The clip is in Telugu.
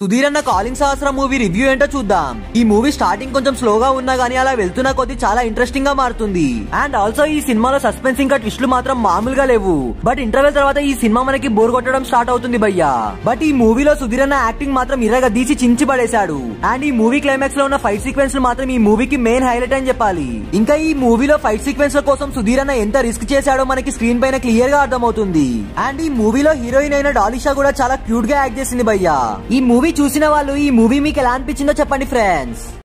సుధీర్ అన్న కాలింగ్ సహస్ర మూవీ రివ్యూ ఏంటో చూద్దాం ఈ మూవీ స్టార్టింగ్ కొంచెం స్లోగా ఉన్నా గానీ అలా వెళ్తున్న కొద్దీ చాలా ఇంట్రెస్టింగ్ గా మారుతుంది అండ్ ఆల్సో ఈ సినిమాలో సస్పెన్స్ ఇంకా ట్విస్టులు మాత్రం మామూలుగా లేవు బట్ ఇంటర్వెల్ తర్వాత ఈ సినిమా మనకి బోర్ కొట్టడం స్టార్ట్ అవుతుంది భయ్యా బట్ ఈ మూవీలో సుధీర్ అన్న యాక్టింగ్ మాత్రం ఇరగా తీసి చించి పడేశాడు అండ్ ఈ మూవీ క్లైమాక్స్ లో ఉన్న ఫైట్ సీక్వెన్స్ మాత్రం ఈ మూవీకి మెయిన్ హైలైట్ అని చెప్పాలి ఇంకా ఈ మూవీలో ఫైట్ సీక్వెన్స్ ల కోసం సుధీర్ అన్న ఎంత రిస్క్ చేశాడో మనకి స్క్రీన్ పైన క్లియర్ గా అర్థమవుతుంది అండ్ ఈ మూవీలో హీరోయిన్ అయిన డాలిషా కూడా చాలా క్యూట్ గా యాక్ట్ చేసింది భయ్యా ఈ మూవీ చూసిన వాళ్ళు ఈ మూవీ మీకు ఎలా అనిపించిందో చెప్పండి ఫ్రెండ్స్